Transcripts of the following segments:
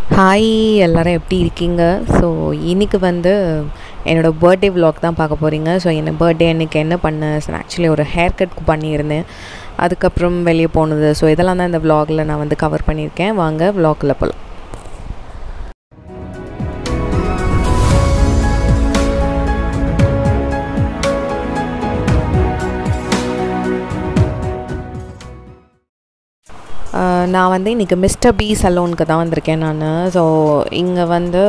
Hi எல்லாரும் எப்படி இருக்கீங்க ஸோ இன்னைக்கு வந்து என்னோடய பர்த்டே vlog தான் பார்க்க போகிறீங்க ஸோ என்ன பர்த்டே அன்னைக்கு என்ன பண்ணேன் ஆக்சுவலி ஒரு ஹேர் கட் பண்ணியிருந்தேன் அதுக்கப்புறம் வெளியே போனது ஸோ இதெல்லாம் தான் இந்த vlogல நான் வந்து கவர் பண்ணியிருக்கேன் வாங்க vlogல போகலாம் ஆஹ் நான் வந்து இன்றைக்கி மிஸ்டர் பி சலூனுக்கு தான் வந்திருக்கேன் நான் ஸோ இங்கே வந்து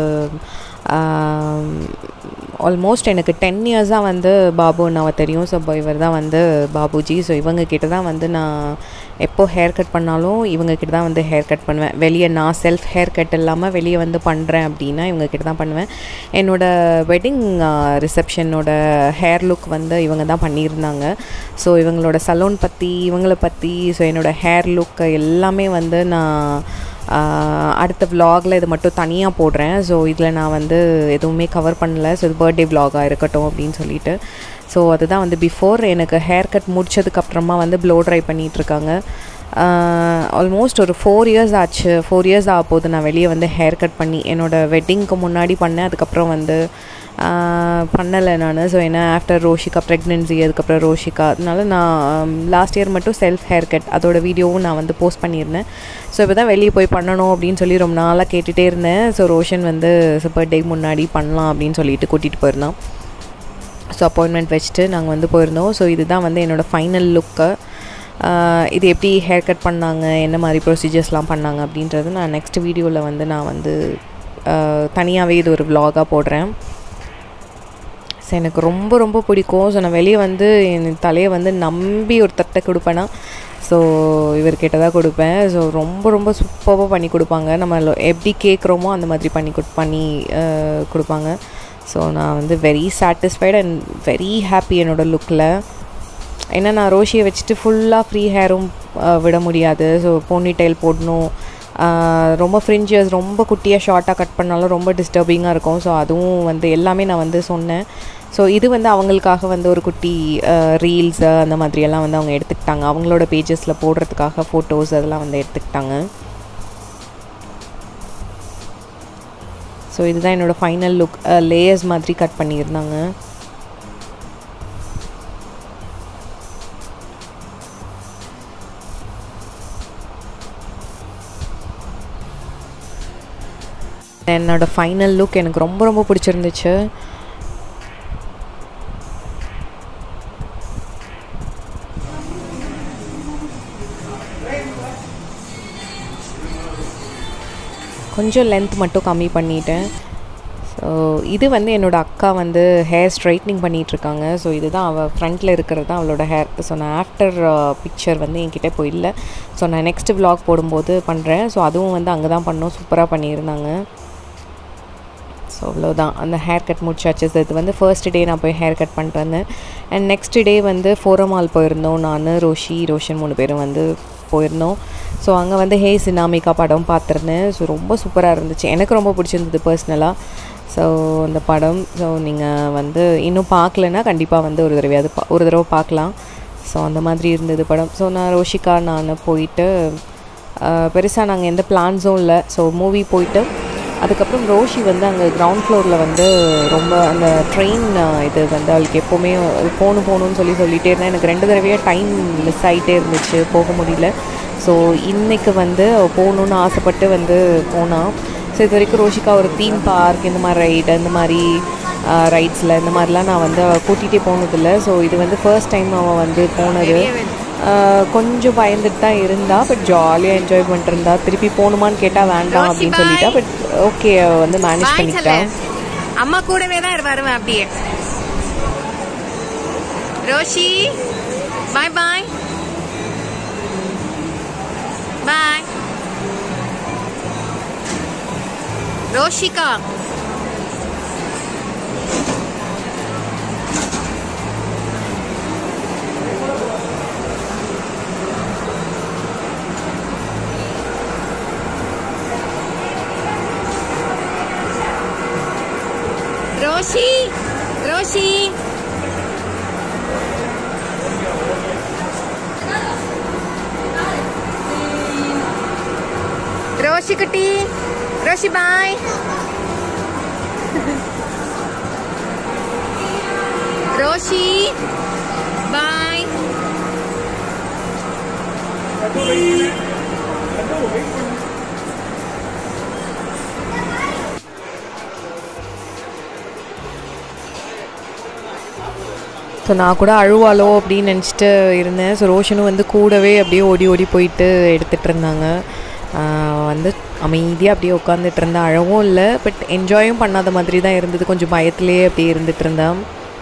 ஆல்மோஸ்ட் எனக்கு டென் இயர்ஸாக வந்து பாபு அண்ணாவை தெரியும் ஸோ இவர் தான் வந்து பாபுஜி ஸோ இவங்க கிட்ட தான் வந்து நான் எப்போ ஹேர் கட் பண்ணாலும் இவங்க கிட்ட தான் வந்து ஹேர் கட் பண்ணுவேன் வெளியே நான் செல்ஃப் ஹேர் கட் இல்லாமல் வெளியே வந்து பண்ணுறேன் அப்படின்னா இவங்க கிட்ட தான் பண்ணுவேன் என்னோடய வெட்டிங் ரிசப்ஷனோட ஹேர் லுக் வந்து இவங்க தான் பண்ணியிருந்தாங்க ஸோ இவங்களோட சலூன் பற்றி இவங்கள பற்றி ஸோ என்னோடய ஹேர் லுக் எல்லாமே வந்து நான் ஆஹ் அடுத்த vlogல இது மட்டும் தனியாக போடுறேன் ஸோ இதில் நான் வந்து எதுவுமே கவர் பண்ணல ஸோ இது பர்த்டே vlog-ஆ இருக்கட்டும் அப்படின்னு சொல்லிட்டு ஸோ அதுதான் வந்து பிஃபோர் எனக்கு ஹேர் கட் முடிச்சதுக்கப்புறமா வந்து ப்ளோ ட்ரை பண்ணிகிட்ருக்காங்க ஆல்மோஸ்ட் ஒரு ஃபோர் இயர்ஸ் ஆச்சு ஃபோர் இயர்ஸ் ஆக போகுது நான் வெளியே வந்து ஹேர் கட் பண்ணி என்னோடய வெட்டிங்க்கு முன்னாடி பண்ணேன் அதுக்கப்புறம் வந்து பண்ணலை நான் ஸோ ஏன்னா ஆஃப்டர் ரோஷிகா ப்ரெக்னென்சி அதுக்கப்புறம் ரோஷிகா அதனால நான் லாஸ்ட் இயர் மட்டும் செல்ஃப் ஹேர் கட் அதோட வீடியோவும் நான் வந்து போஸ்ட் பண்ணியிருந்தேன் ஸோ இப்போ தான் வெளியே போய் பண்ணணும் அப்படின்னு சொல்லி ரொம்ப நாளாக கேட்டுகிட்டே இருந்தேன் ஸோ ரோஷன் வந்து பர்த்டே முன்னாடி பண்ணலாம் அப்படின்னு சொல்லிட்டு கூட்டிகிட்டு போயிருந்தான் ஸோ அப்பாயின்மெண்ட் வச்சுட்டு நாங்கள் வந்து போயிருந்தோம் ஸோ இதுதான் வந்து என்னோடய ஃபைனல் லுக்கு இது எப்படி ஹேர் கட் பண்ணாங்க என்ன மாதிரி ப்ரொசீஜர்ஸ்லாம் பண்ணாங்க அப்படின்றது நான் நெக்ஸ்ட் வீடியோவில் வந்து நான் வந்து தனியாகவே இது ஒரு vlog-ஆ போடுறேன் ஸோ எனக்கு ரொம்ப ரொம்ப பிடிக்கும் ஸோ நான் வெளியே வந்து என் தலையை வந்து நம்பி ஒரு தட்டை கொடுப்பேன்னா ஸோ இவர்கிட்ட தான் கொடுப்பேன் ஸோ ரொம்ப ரொம்ப சூப்பராக பண்ணி கொடுப்பாங்க நம்ம லோ- எப்படி கேட்குறோமோ அந்த மாதிரி பண்ணி கொடு பண்ணி அஹ், கொடுப்பாங்க ஸோ நான் வந்து very satisfied and very happy என்னோடய லுக்கில் ஏன்னா நான் ரோஷியை வச்சுட்டு ஃபுல்லாக ஃப்ரீ ஹேரும் விட முடியாது ஸோ போனி டைல் போடணும் ஆஹ் ரொம்ப ஃப்ரிஞ்சஸ் ரொம்ப குட்டியாக ஷார்ட்டாக கட் பண்ணாலும் ரொம்ப டிஸ்டர்பிங்காக இருக்கும் ஸோ அதுவும் வந்து எல்லாமே நான் வந்து சொன்னேன் ஸோ இது வந்து அவங்களுக்காக வந்து ஒரு குட்டி ரீல்ஸ் அந்த மாதிரியெல்லாம் வந்து அவங்க எடுத்துக்கிட்டாங்க அவங்களோட பேஜஸில் போடுறதுக்காக ஃபோட்டோஸ் அதெல்லாம் வந்து எடுத்துக்கிட்டாங்க ஸோ இதுதான் என்னோடய ஃபைனல் லுக் லேயர்ஸ் மாதிரி கட் பண்ணியிருந்தாங்க என்னோட ஃபைனல் லுக் எனக்கு ரொம்ப ரொம்ப பிடிச்சிருந்துச்சு கொஞ்சம் லென்த் மட்டும் கம்மி பண்ணிட்டேன் ஸோ இது வந்து என்னோட அக்கா வந்து ஹேர் ஸ்ட்ரைட்னிங் பண்ணிகிட்ருக்காங்க ஸோ இதுதான் அவள் ஃப்ரண்ட்டில் இருக்கிறது தான் அவளோட ஹேர் ஸோ நான் ஆஃப்டர் பிக்சர் வந்து என்கிட்ட இப்போ இல்லை ஸோ நான் நெக்ஸ்ட் vlog போடும்போது பண்ணுறேன் ஸோ அதுவும் வந்து அங்கே தான் பண்ணோம் சூப்பராக பண்ணியிருந்தாங்க ஸோ அவ்வளோதான் அந்த ஹேர் கட் முடிச்சாச்சு So, இது வந்து ஃபர்ஸ்ட் டே நான் போய் ஹேர் கட் பண்ணிட்டு வந்தேன் அண்ட் நெக்ஸ்ட் டே வந்து ஃபோரமால் போயிருந்தோம் நான் ரோஷி ரோஷன் மூணு பேரும் வந்து போயிருந்தோம் ஸோ அங்கே வந்து ஹே சினாமிகா படம் பார்த்துருந்தேன் ஸோ ரொம்ப சூப்பராக இருந்துச்சு எனக்கு ரொம்ப பிடிச்சிருந்தது பர்சனலாக ஸோ அந்த படம் ஸோ நீங்கள் வந்து இன்னும் பார்க்கலன்னா கண்டிப்பாக வந்து ஒரு தடவையாவது பா ஒரு தடவை பார்க்கலாம் ஸோ அந்த மாதிரி இருந்தது படம் ஸோ நான் ரோஷிகா நான் போயிட்டு பெருசாக நாங்கள் எந்த பிளான்ஸும் இல்லை ஸோ மூவி போயிட்டு அதுக்கப்புறம் ரோஷி வந்து அங்கே கிரவுண்ட் ஃப்ளோரில் வந்து ரொம்ப அந்த ட்ரெயின் இது வந்து அவளுக்கு எப்போவுமே போகணும் போகணும்னு சொல்லி சொல்லிகிட்டே இருந்தேன் எனக்கு ரெண்டு தடவையாக டைம் மிஸ் ஆகிட்டே இருந்துச்சு போக முடியல ஸோ இன்னைக்கு வந்து அவ போகணுன்னு ஆசைப்பட்டு வந்து போனான் ஸோ இது வரைக்கும் ரோஷிகா ஒரு தீம் பார்க் இந்த மாதிரி ரைடு இந்த மாதிரி ரைட்ஸில் இந்த மாதிரிலாம் நான் வந்து அவள் கூட்டிகிட்டே போனதில்லை ஸோ இது வந்து ஃபர்ஸ்ட் டைம் அவள் வந்து போனது ஆஹ் கொஞ்சம் பயந்துட்டு தான் இருந்தா பட் ஜாலியாக என்ஜாய் பண்ணிட்டு இருந்தா திருப்பி போகணுமான்னு கேட்டால் வேண்டாம் அப்படின்னு சொல்லிட்டா பட் ஓகே வந்து மேனேஜ் பாய் பண்ணிக்கிட்டா சொல்லு அம்மா கூடவே தான் வருவேன் அப்படியே ரோஷி பாய் பாய் பாய் ரோஷிகா ரோஷி ரோஷி ரோஷி குட்டி Roshi bye Roshi bye so நான் கூட அழுவாளோ அப்படின்னு நினச்சிட்டு இருந்தேன் ஸோ ரோஷனும் வந்து கூடவே அப்படியே ஓடி ஓடி போயிட்டு எடுத்துகிட்டு இருந்தாங்க ஆஹ் வந்து அமைதியாக அப்படியே உட்காந்துட்டு இருந்தா அழவும் இல்லை பட் என்ஜாயும் பண்ணாத மாதிரி தான் இருந்தது கொஞ்சம் பயத்திலே அப்படியே இருந்துட்டு இருந்தான்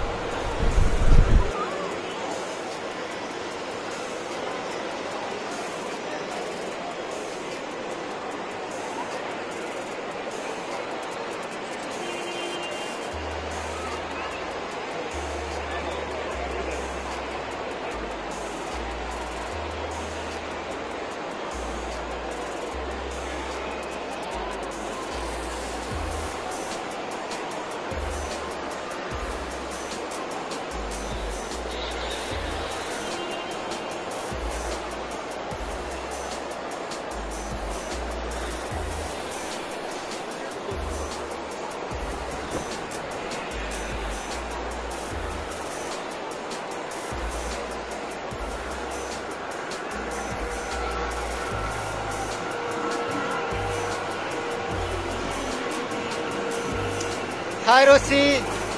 Hi, Rosie.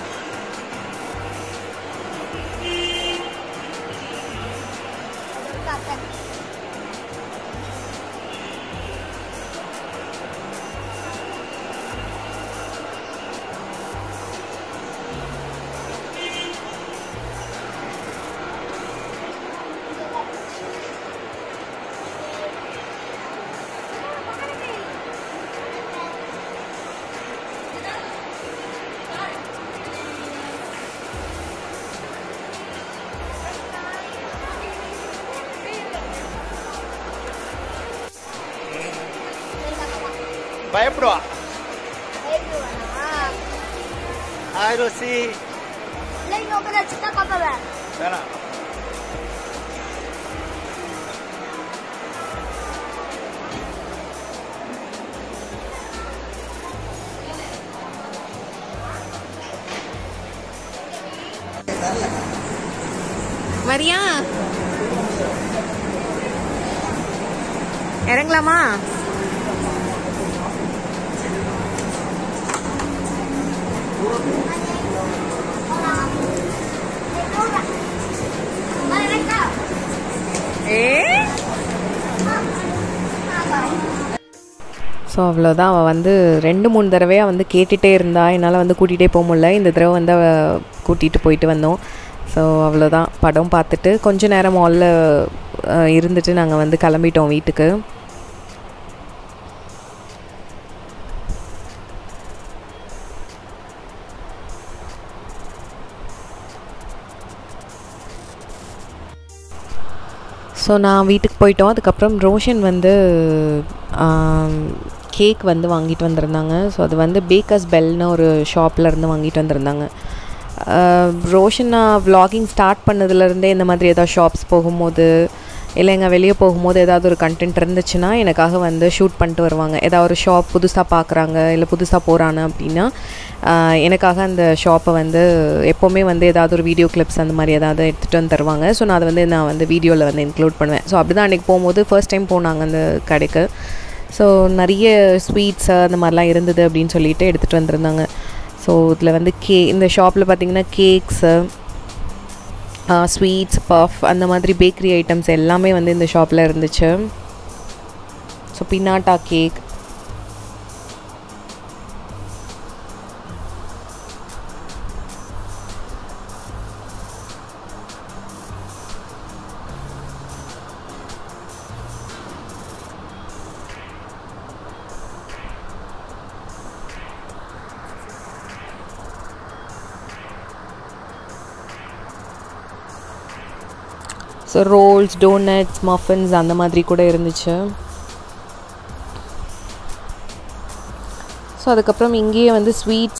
பயப்படுவா ஹாய் ரோசி வேணாம் மரியா இறங்கலாமா ஏ ஸோ அவ்வளோதான் அவள் வந்து ரெண்டு மூணு தடவையாக வந்து கேட்டுகிட்டே இருந்தா என்னால் வந்து கூட்டிகிட்டே போக முடியல இந்த தடவை வந்து அவள் கூட்டிகிட்டு போயிட்டு வந்தோம் ஸோ அவ்வளோதான் படம் பார்த்துட்டு கொஞ்ச நேரம் மாலில் இருந்துட்டு நாங்கள் வந்து கிளம்பிட்டோம் வீட்டுக்கு ஸோ நான் வீட்டுக்கு போயிட்டோம் அதுக்கப்புறம் ரோஷன் வந்து கேக் வந்து வாங்கிட்டு வந்திருந்தாங்க ஸோ அது வந்து பேக்கர்ஸ் பெல்னு ஒரு ஷாப்பில் இருந்து வாங்கிட்டு வந்திருந்தாங்க ஆஹ் ரோஷன் நான் vlogging ஸ்டார்ட் பண்ணதுலேருந்தே இந்த மாதிரி ஏதாவது ஷாப்ஸ் போகும்போது இல்லை எங்கே வெளியே போகும்போது ஏதாவது ஒரு கண்டென்ட் இருந்துச்சுன்னா எனக்காக வந்து ஷூட் பண்ணிட்டு வருவாங்க ஏதாவது ஒரு ஷாப் புதுசாக பார்க்குறாங்க இல்லை புதுசாக போகிறாங்க அப்படின்னா ஆஹ் எனக்காக அந்த ஷாப்பை வந்து எப்போவுமே வந்து ஏதாவது ஒரு வீடியோ கிளிப்ஸ் அந்த மாதிரி ஏதாவது எடுத்துகிட்டு வந்து தருவாங்க ஸோ நான் அதை வந்து நான் வந்து வீடியோவில் வந்து இன்க்ளூட் பண்ணுவேன் ஸோ அப்படி தான் அன்றைக்கி போகும்போது ஃபர்ஸ்ட் டைம் போனாங்க அந்த கடைக்கு ஸோ நிறைய ஸ்வீட்ஸ் அந்த மாதிரிலாம் இருந்தது அப்படின்னு சொல்லிட்டு எடுத்துகிட்டு வந்திருந்தாங்க ஸோ இதில் வந்து கே இந்த ஷாப்பில் பார்த்தீங்கன்னா கேக்ஸு ஸ்வீட்ஸ் பஃப் அந்த மாதிரி பேக்கரி ஐட்டம்ஸ் எல்லாமே வந்து இந்த ஷாப்பில் இருந்துச்சு ஸோ பின்னாட்டா cake so rolls donuts muffins அந்த மாதிரி கூட இருந்துச்சு ஸோ அதுக்கப்புறம் இங்கேயே வந்து ஸ்வீட்ஸ்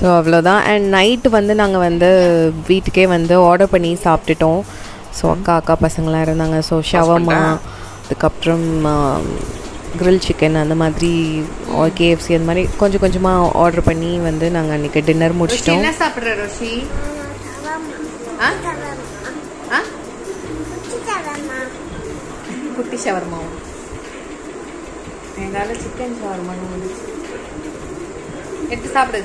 ஸோ அவ்வளோதான் அண்ட் நைட்டு வந்து நாங்கள் வந்து வீட்டுக்கே வந்து ஆர்டர் பண்ணி சாப்பிட்டுட்டோம் ஸோ அக்கா அக்கா பசங்களாம் இருந்தாங்க ஸோ ஷவர்மா அதுக்கப்புறம் grill சிக்கன் அந்த மாதிரி கேஎஃப்சி அந்த மாதிரி கொஞ்சம் கொஞ்சமாக ஆர்டர் பண்ணி வந்து நாங்கள் அன்றைக்கி டின்னர் ரோஷி முடிச்சிட்டோம் என்ன சாப்பிடுற ரோஷி ஆ? ஆ? குட்டி ஷவர்மா எங்களால் சிக்கன் ஷவர்மா எடுத்து சாப்பிடு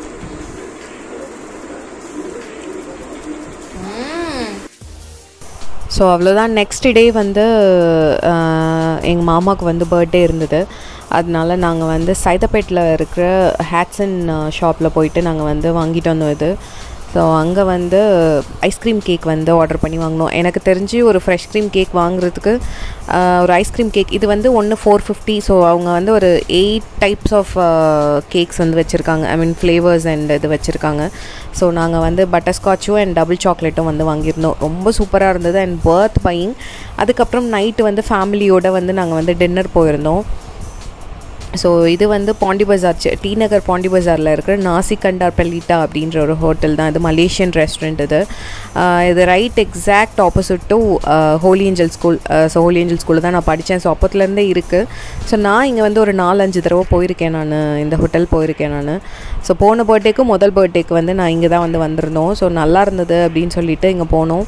ம் ஸோ அவ்வளோதான் நெக்ஸ்ட் டே வந்து எங்கள் மாமாவுக்கு வந்து பர்த்டே இருந்தது அதனால நாங்கள் வந்து சைதாப்பேட்டில் இருக்கிற ஹேட்ஸன் ஷாப்பில் போயிட்டு நாங்கள் வந்து வாங்கிட்டு வந்தோம் இது ஸோ அங்கே வந்து ஐஸ்கிரீம் கேக் வந்து ஆர்டர் பண்ணி வாங்கினோம் எனக்கு தெரிஞ்சு ஒரு ஃப்ரெஷ் க்ரீம் கேக் வாங்குறதுக்கு ஆஹ், ஒரு ஐஸ்கிரீம் கேக் இது வந்து ஒன்று ஃபோர் ஃபிஃப்டி ஸோ அவங்க வந்து ஒரு எயிட் டைப்ஸ் ஆஃப் கேக்ஸ் வந்து வச்சுருக்காங்க ஐ மீன் ஃப்ளேவர்ஸ் அண்ட் இது வச்சுருக்காங்க ஸோ நாங்கள் வந்து பட்டர்ஸ்காட்சும் அண்ட் டபுள் சாக்லேட்டும் வந்து வாங்கியிருந்தோம் ரொம்ப சூப்பராக இருந்தது அண்ட் பர்த் பையிங் அதுக்கப்புறம் நைட்டு வந்து ஃபேமிலியோட வந்து நாங்கள் வந்து டின்னர் போயிருந்தோம் ஸோ இது வந்து பாண்டி பஜார் சி- டி நகர் பாண்டி பஜாரில் இருக்கிற நாசி கண்டார் பெல்லிட்டா அப்படின்ற ஒரு ஹோட்டல் தான் இது மலேசியன் ரெஸ்டாரண்ட் இது ஆஹ் இது right exact opposite to Holy Angel school so Holy Angel ஸ்கூலில் தான் நான் படித்தேன் ஸோ அப்போத்துலேருந்தே இருக்குது ஸோ நான் இங்கே வந்து ஒரு நாலஞ்சு தடவை போயிருக்கேன் நான் இந்த ஹோட்டல் போயிருக்கேன் நான் ஸோ போன பர்த்டேக்கு முதல் பர்த்டேக்கு வந்து நான் இங்கே தான் வந்து வந்திருந்தோம் ஸோ நல்லா இருந்தது அப்படின்னு சொல்லிட்டு இங்கே போனோம்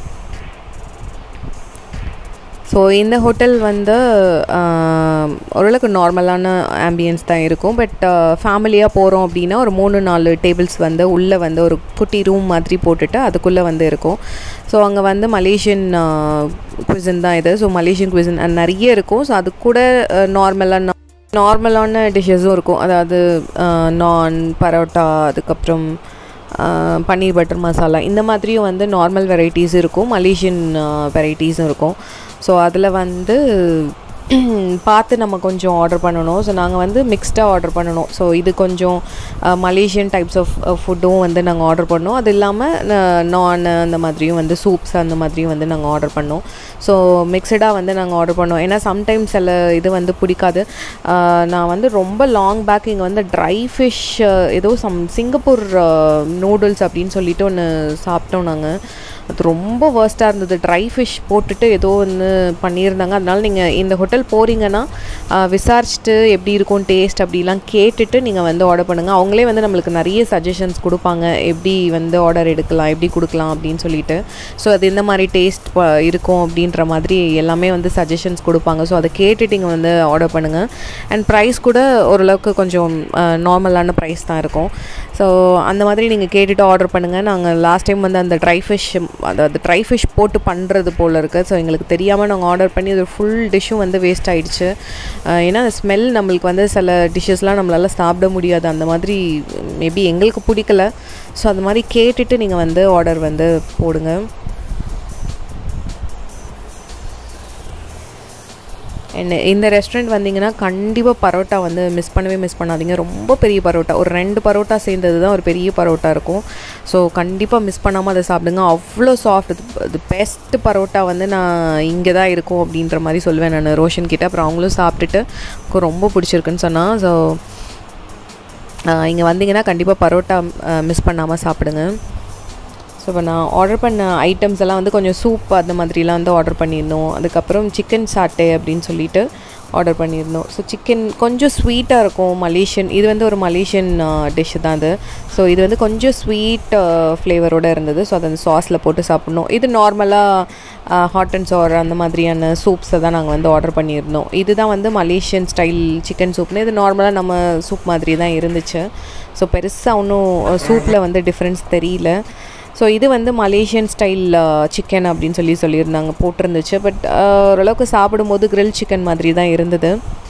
ஸோ இந்த ஹோட்டல் வந்து ஆஹ், ஓரளவுக்கு நார்மலான ஆம்பியன்ஸ் தான் இருக்கும் பட் ஃபேமிலியாக போகிறோம் அப்படின்னா ஒரு மூணு நாலு டேபிள்ஸ் வந்து உள்ளே வந்து ஒரு குட்டி ரூம் மாதிரி போட்டுட்டு அதுக்குள்ளே வந்து இருக்கும் ஸோ அங்கே வந்து மலேசியன் குவிசன் தான் இது ஸோ மலேசியன் குவிசன் நிறைய இருக்கும் ஸோ அது கூட நார்மலாக நார்மலான டிஷ்ஷஸும் இருக்கும் அதாவது நான் பரோட்டா அதுக்கப்புறம் ஆஹ், பன்னீர் பட்டர் மசாலா இந்த மாதிரியும் வந்து நார்மல் வெரைட்டிஸ் இருக்கும் மலேசியன் வெரைட்டிஸும் இருக்கும் ஸோ அதில் வந்து பார்த்து நம்ம கொஞ்சம் ஆர்டர் பண்ணணும் ஸோ நாங்கள் வந்து மிக்ஸ்டாக ஆர்டர் பண்ணணும் ஸோ இது கொஞ்சம் மலேசியன் டைப்ஸ் ஆஃப் ஃபுட்டும் வந்து நாங்கள் ஆர்டர் பண்ணோம் அது இல்லாமல் நான் அந்த மாதிரியும் வந்து சூப்ஸ் அந்த மாதிரியும் வந்து நாங்கள் ஆர்டர் பண்ணோம் ஸோ மிக்சடாக வந்து நாங்கள் ஆர்டர் பண்ணோம் ஏன்னா சம்டைம்ஸ் சில இது வந்து பிடிக்காது ஆஹ் நான் வந்து ரொம்ப லாங் பேக் இங்கே வந்து ட்ரை ஃபிஷ் ஏதோ சம் சிங்கப்பூர் நூடுல்ஸ் அப்படின்னு சொல்லிட்டு ஒன்று சாப்பிட்டோம் நாங்கள் அது ரொம்ப வேர்ஸ்ட்டாக இருந்தது ட்ரை ஃபிஷ் போட்டுட்டு ஏதோ ஒன்று பண்ணியிருந்தாங்க அதனால நீங்கள் இந்த ஹோட்டல் போகிறீங்கன்னா ஆஹ் விசாரிச்சுட்டு எப்படி இருக்கும் டேஸ்ட் அப்படிலாம் கேட்டுட்டு நீங்கள் வந்து ஆர்டர் பண்ணுங்கள் அவங்களே வந்து நம்மளுக்கு நிறைய சஜஷன்ஸ் கொடுப்பாங்க எப்படி வந்து ஆர்டர் எடுக்கலாம் எப்படி கொடுக்கலாம் அப்படின்னு சொல்லிட்டு ஸோ அது இந்த மாதிரி டேஸ்ட் இருக்கும் அப்படின்ற மாதிரி எல்லாமே வந்து சஜஷன்ஸ் கொடுப்பாங்க ஸோ அதை கேட்டுட்டு நீங்கள் வந்து ஆர்டர் பண்ணுங்கள் அண்ட் ப்ரைஸ் கூட ஓரளவுக்கு கொஞ்சம் நார்மலான ப்ரைஸ் தான் இருக்கும் ஸோ அந்த மாதிரி நீங்கள் கேட்டுட்டு ஆர்டர் பண்ணுங்கள் நாங்கள் லாஸ்ட் டைம் வந்து அந்த ட்ரை ஃபிஷ் அதாவது ட்ரை ஃபிஷ் போட்டு பண்ணுறது போல் இருக்குது ஸோ எங்களுக்கு தெரியாமல் நாங்கள் ஆர்டர் பண்ணி அது ஃபுல் டிஷ்ஷும் வந்து வேஸ்ட் ஆயிடுச்சு அஹ் ஏன்னா அந்த ஸ்மெல் நம்மளுக்கு வந்து சில டிஷ்ஷஸ்லாம் நம்மளால சாப்பிட முடியாது அந்த மாதிரி மேபி எங்களுக்கு பிடிக்கல ஸோ அந்த மாதிரி கேட்டுட்டு நீங்கள் வந்து ஆர்டர் வந்து போடுங்க என்ன இந்த ரெஸ்டாரண்ட் வந்தீங்கன்னா கண்டிப்பாக பரோட்டா வந்து மிஸ் பண்ணவே மிஸ் பண்ணாதீங்க ரொம்ப பெரிய பரோட்டா ஒரு ரெண்டு பரோட்டா சேர்ந்தது தான் ஒரு பெரிய பரோட்டா இருக்கும் ஸோ கண்டிப்பாக மிஸ் பண்ணாமல் அதை சாப்பிடுங்க அவ்வளோ சாஃப்ட் இது பெஸ்ட் பரோட்டா வந்து நான் இங்கே தான் இருக்கும் அப்படின்ற மாதிரி சொல்லுவேன் நான் ரோஷன் கிட்ட அப்புறம் அவங்களும் சாப்பிட்டுட்டு எனக்கு ரொம்ப பிடிச்சிருக்குன்னு சொன்னால் ஸோ இங்கே வந்தீங்கன்னா கண்டிப்பாக பரோட்டா மிஸ் பண்ணாமல் சாப்பிடுங்க ஸோ இப்போ நான் ஆர்டர் பண்ண ஐட்டம்ஸ் எல்லாம் வந்து கொஞ்சம் சூப் அந்த மாதிரிலாம் வந்து ஆர்டர் பண்ணியிருந்தோம் அதுக்கப்புறம் சிக்கன் சாட்டே அப்படின்னு சொல்லிட்டு ஆர்டர் பண்ணியிருந்தோம் ஸோ சிக்கன் கொஞ்சம் ஸ்வீட்டாக இருக்கும் மலேசியன் இது வந்து ஒரு மலேசியன் டிஷ்ஷு தான் அது ஸோ இது வந்து கொஞ்சம் ஸ்வீட் ஃப்ளேவரோடு இருந்தது ஸோ அதை அந்த சாஸில் போட்டு சாப்பிட்ணும் இது நார்மலாக ஹாட் அண்ட் சார் அந்த மாதிரியான சூப்ஸை தான் நாங்கள் வந்து ஆர்டர் பண்ணியிருந்தோம் இதுதான் வந்து மலேசியன் ஸ்டைல் சிக்கன் சூப்னு இது நார்மலாக நம்ம சூப் மாதிரி தான் இருந்துச்சு ஸோ பெருசாக ஒன்றும் சூப்பில் வந்து டிஃப்ரென்ஸ் தெரியல ஸோ இது வந்து மலேசியன் ஸ்டைல் சிக்கன் அப்படின்னு சொல்லி சொல்லியிருந்தாங்க போட்டிருந்துச்சு பட் ஓரளவுக்கு சாப்பிடும்போது grill சிக்கன் மாதிரி தான் இருந்தது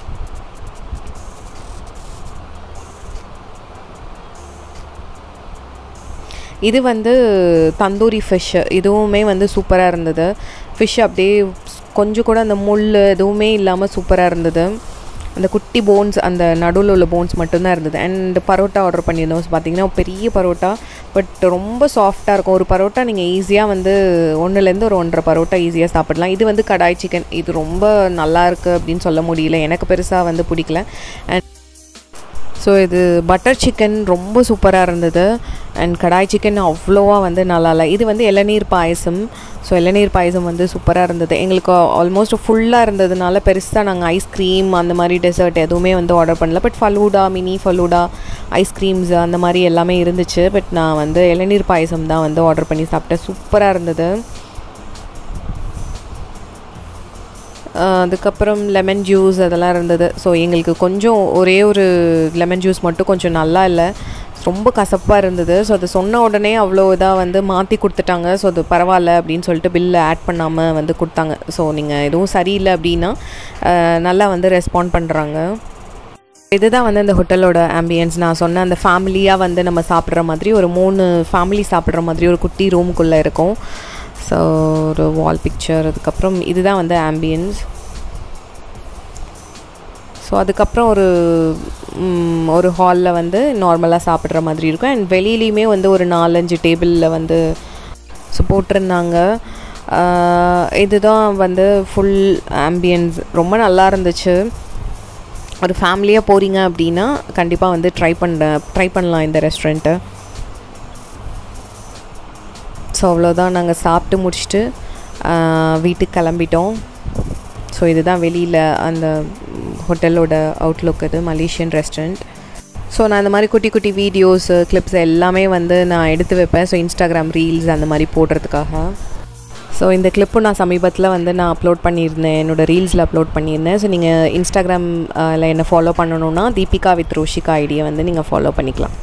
இது வந்து தந்தூரி ஃபிஷ் இதுவுமே வந்து சூப்பராக இருந்தது ஃபிஷ் அப்படியே கொஞ்சம் கூட அந்த முள் எதுவுமே இல்லாமல் சூப்பராக இருந்தது அந்த குட்டி போன்ஸ் அந்த நடுவில் உள்ள போன்ஸ் மட்டும்தான் இருந்தது அண்ட் பரோட்டா ஆர்டர் பண்ணியிருந்தோம் பார்த்தீங்கன்னா பெரிய பரோட்டா பட் ரொம்ப சாஃப்டாக இருக்கும் ஒரு பரோட்டா நீங்கள் ஈஸியாக வந்து ஒன்றுலேருந்து ஒரு ஒன்றரை பரோட்டா ஈஸியாக சாப்பிடலாம் இது வந்து கடாய் சிக்கன் இது ரொம்ப நல்லா இருக்குது அப்படின்னு சொல்ல முடியல எனக்கு பெருசாக வந்து பிடிக்கல அண்ட் ஸோ இது பட்டர் சிக்கன் ரொம்ப சூப்பராக இருந்தது அண்ட் கடாய் சிக்கன் அவ்வளோவா வந்து நல்லா இல்லை இது வந்து இளநீர் பாயசம் ஸோ இளநீர் பாயசம் வந்து சூப்பராக இருந்தது எங்களுக்கு ஆல்மோஸ்ட் ஃபுல்லாக இருந்ததுனால பெருசாக நாங்கள் ஐஸ்கிரீம் அந்த மாதிரி டெசர்ட் எதுவுமே வந்து ஆர்டர் பண்ணல but falooda mini falooda ice creams அந்த மாதிரி எல்லாமே இருந்துச்சு பட் நான் வந்து இளநீர் பாயசம் தான் வந்து ஆர்டர் பண்ணி சாப்பிட்டேன் சூப்பராக இருந்தது ஆஹ் அதுக்கப்புறம் லெமன் ஜூஸ் அதெல்லாம் இருந்தது ஸோ எங்களுக்கு கொஞ்சம் ஒரே ஒரு லெமன் ஜூஸ் மட்டும் கொஞ்சம் நல்லா இல்லை ரொம்ப கசப்பாக இருந்தது ஸோ அது சொன்ன உடனே அவ்வளோ இதாக வந்து மாற்றி கொடுத்துட்டாங்க ஸோ அது பரவாயில்ல அப்படின்னு சொல்லிட்டு பில்லை ஆட் பண்ணாமல் வந்து கொடுத்தாங்க ஸோ நீங்கள் எதுவும் சரியில்லை அப்படின்னா ஆஹ் நல்லா வந்து ரெஸ்பாண்ட் பண்ணுறாங்க இதுதான் வந்து இந்த ஹோட்டலோட ஆம்பியன்ஸ் நான் சொன்ன அந்த ஃபேமிலியாக வந்து நம்ம சாப்பிட்ற மாதிரி ஒரு மூணு ஃபேமிலி சாப்பிட்ற மாதிரி ஒரு குட்டி ரூமுக்குள்ளே இருக்கும் ஸோ ஒரு வால் பிக்சர் அதுக்கப்புறம் இதுதான் வந்து ஆம்பியன்ஸ் ஸோ அதுக்கப்புறம் ஒரு ம், ஒரு ஹாலில் வந்து நார்மலாக சாப்பிட்ற மாதிரி இருக்கும் அண்ட் வெளியிலையுமே வந்து ஒரு நாலஞ்சு டேபிளில் வந்து ஸோ போட்டிருந்தாங்க ஆஹ் இதுதான் வந்து ஃபுல் ஆம்பியன்ஸ் ரொம்ப நல்லா இருந்துச்சு ஒரு ஃபேமிலியாக போகிறீங்க அப்படின்னா கண்டிப்பாக வந்து ட்ரை பண்ண ட்ரை பண்ணலாம் இந்த ரெஸ்டாரண்ட்டை ஸோ அவ்வளோதான் நாங்கள் சாப்பிட்டு முடிச்சுட்டு ஆஹ், வீட்டுக்கு கிளம்பிட்டோம் ஸோ இதுதான் வெளியில் அந்த ஹோட்டலோட அவுட்லுக் இது மலேசியன் ரெஸ்டாரண்ட் ஸோ நான் இந்த மாதிரி குட்டி குட்டி வீடியோஸ் கிளிப்ஸ் எல்லாமே வந்து நான் எடுத்து வைப்பேன் ஸோ இன்ஸ்டாகிராம் ரீல்ஸ் அந்த மாதிரி போடுறதுக்காக ஸோ இந்த கிளிப்பு நான் சமீபத்தில் வந்து நான் அப்லோட் பண்ணியிருந்தேன் என்னோடய ரீல்ஸில் அப்லோட் பண்ணியிருந்தேன் ஸோ நீங்கள் இன்ஸ்டாகிராமில் என்னை ஃபாலோ பண்ணணுன்னா தீபிகா வித் ரோஷிகா ஐடியை வந்து நீங்கள் ஃபாலோ பண்ணிக்கலாம்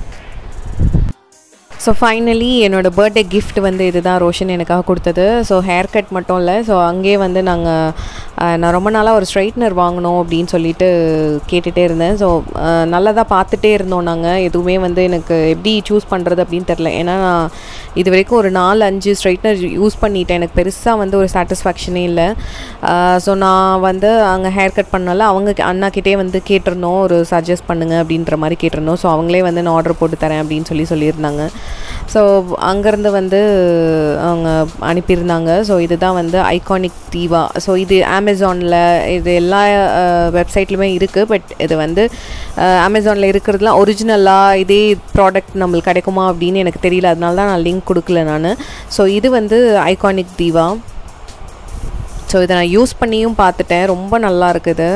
ஸோ ஃபைனலி என்னோடய பர்த்டே gift வந்து இதுதான் ரோஷன் எனக்காக கொடுத்தது ஸோ ஹேர் கட் மட்டும் இல்லை ஸோ அங்கேயே வந்து நாங்கள் நான் ரொம்ப நாளாக ஒரு ஸ்ட்ரைட்னர் வாங்கணும் அப்படின்னு சொல்லிட்டு கேட்டுகிட்டே இருந்தேன் ஸோ நல்லதாக பார்த்துட்டே இருந்தோம் நாங்கள் எதுவுமே வந்து எனக்கு எப்படி சூஸ் பண்ணுறது அப்படின்னு தெரில ஏன்னா நான் இது வரைக்கும் ஒரு நாலு அஞ்சு ஸ்ட்ரைட்னர் யூஸ் பண்ணிட்டேன் எனக்கு பெருசாக வந்து ஒரு சாட்டிஸ்ஃபேக்ஷனே இல்லை ஸோ நான் வந்து அங்கே ஹேர் கட் பண்ணால அவங்க அண்ணா கிட்டே வந்து கேட்டிருந்தோம் ஒரு சஜஸ்ட் பண்ணுங்க அப்படின்ற மாதிரி கேட்டிருந்தோம் ஸோ அவங்களே வந்து நான் ஆர்டர் போட்டு தரேன் அப்படின்னு சொல்லி சொல்லியிருந்தாங்க ஸோ அங்கேருந்து வந்து அவங்க அனுப்பியிருந்தாங்க ஸோ இதுதான் வந்து ஐகானிக் தீவா ஸோ இது அமேசானில் இது எல்லா வெப்சைட்லையுமே இருக்குது பட் இது வந்து அமேசானில் இருக்கிறதுலாம் ஒரிஜினலாக இதே ப்ராடக்ட் நம்மளுக்கு கிடைக்குமா அப்படின்னு எனக்கு தெரியல அதனால தான் நான் லிங்க் கொடுக்கல நான் ஸோ இது வந்து ஐகானிக் தீவா ஸோ இதை நான் யூஸ் பண்ணியும் பார்த்துட்டேன் ரொம்ப நல்லா இருக்குது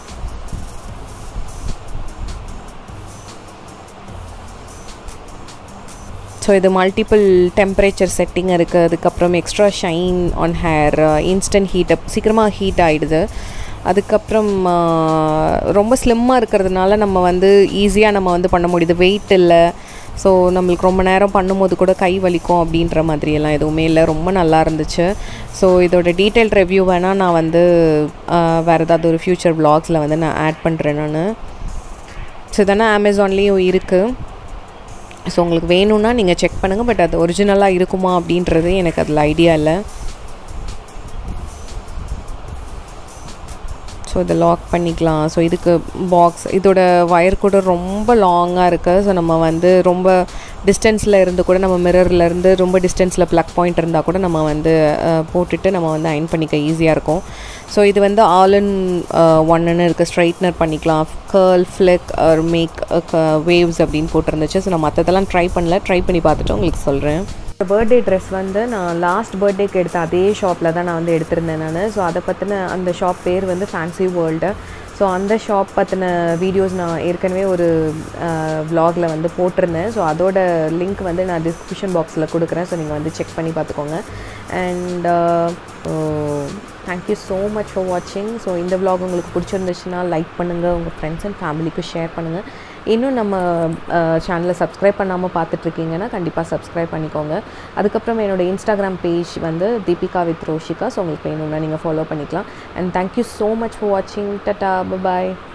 ஸோ இது மல்டிபிள் டெம்பரேச்சர் செட்டிங் இருக்குது அதுக்கப்புறம் extra shine on hair instant heat up சீக்கிரமாக ஹீட் ஆகிடுது அதுக்கப்புறம் ஆஹ், ரொம்ப ஸ்லிம்மாக இருக்கிறதுனால நம்ம வந்து ஈஸியாக நம்ம வந்து பண்ண முடியுது வெயிட் இல்லை ஸோ நம்மளுக்கு ரொம்ப நேரம் பண்ணும்போது கூட கை வலிக்கும் அப்படின்ற மாதிரி எல்லாம் எதுவுமே இல்லை ரொம்ப நல்லா இருந்துச்சு ஸோ இதோட டீட்டெயில் ரிவ்யூ வேணால் நான் வந்து ஆஹ், வேறு ஏதாவது ஒரு ஃப்யூச்சர் vlogsல வந்து நான் ஆட் பண்ணுறேன் நான் ஸோ இதெல்லாம் அமேசான்லேயும் இருக்குது ஸோ உங்களுக்கு வேணும்னா நீங்கள் செக் பண்ணுங்கள் பட் அது ஒரிஜினலாக இருக்குமா அப்படின்றது எனக்கு அதில் ஐடியா இல்லை ஸோ இதை லாக் பண்ணிக்கலாம் ஸோ இதுக்கு பாக்ஸ் இதோட ஒயர் கூட ரொம்ப லாங்காக இருக்குது ஸோ நம்ம வந்து ரொம்ப டிஸ்டன்ஸில் இருந்து கூட நம்ம மிரர்ல இருந்து ரொம்ப டிஸ்டன்ஸில் ப்ளக் பாயிண்ட் இருந்தால் கூட நம்ம வந்து அஹ், போட்டுட்டு நம்ம வந்து அயன் பண்ணிக்க ஈஸியாக இருக்கும் ஸோ இது வந்து ஆல் இன் ஒன்னு இருக்குது ஸ்ட்ரைட்னர் பண்ணிக்கலாம் curl flex or make waves அப்படின்னு போட்டிருந்துச்சு ஸோ நான் மற்றதெல்லாம் ட்ரை பண்ணல ட்ரை பண்ணி பார்த்துட்டு உங்களுக்கு சொல்கிறேன் பர்த்டே ட்ரெஸ் வந்து நான் லாஸ்ட் பர்த்டேக்கு எடுத்த அதே ஷாப்பில் தான் நான் வந்து எடுத்திருந்தேன் நான் ஸோ அதை பற்றின அந்த ஷாப் பேர் வந்து ஃபேன்சி வேர்ல்டு ஸோ அந்த ஷாப் பற்றின வீடியோஸ் நான் ஏற்கனவே ஒரு vlogல வந்து போட்டிருந்தேன் ஸோ அதோட லிங்க் வந்து நான் டிஸ்கிரிப்ஷன் பாக்ஸில் கொடுக்குறேன் ஸோ நீங்கள் வந்து செக் பண்ணி பார்த்துக்கோங்க and thank you so much for வாட்சிங் ஸோ இந்த vlog உங்களுக்கு பிடிச்சிருந்துச்சுன்னா லைக் பண்ணுங்கள் உங்கள் ஃப்ரெண்ட்ஸ் அண்ட் ஃபேமிலிக்கு ஷேர் பண்ணுங்கள் இன்னும் நம்ம சேனலை சப்ஸ்கிரைப் பண்ணாமல் பார்த்துட்ருக்கீங்கன்னா கண்டிப்பாக சப்ஸ்கிரைப் பண்ணிக்கோங்க அதுக்கப்புறம் என்னோட இன்ஸ்டாகிராம் பேஜ் வந்து தீபிகா வித் ரோஷிகா ஸோ உங்களுக்கு வேணும்னா நீங்கள் ஃபாலோ பண்ணிக்கலாம் and thank you so much for வாட்சிங் டட்டா பாய்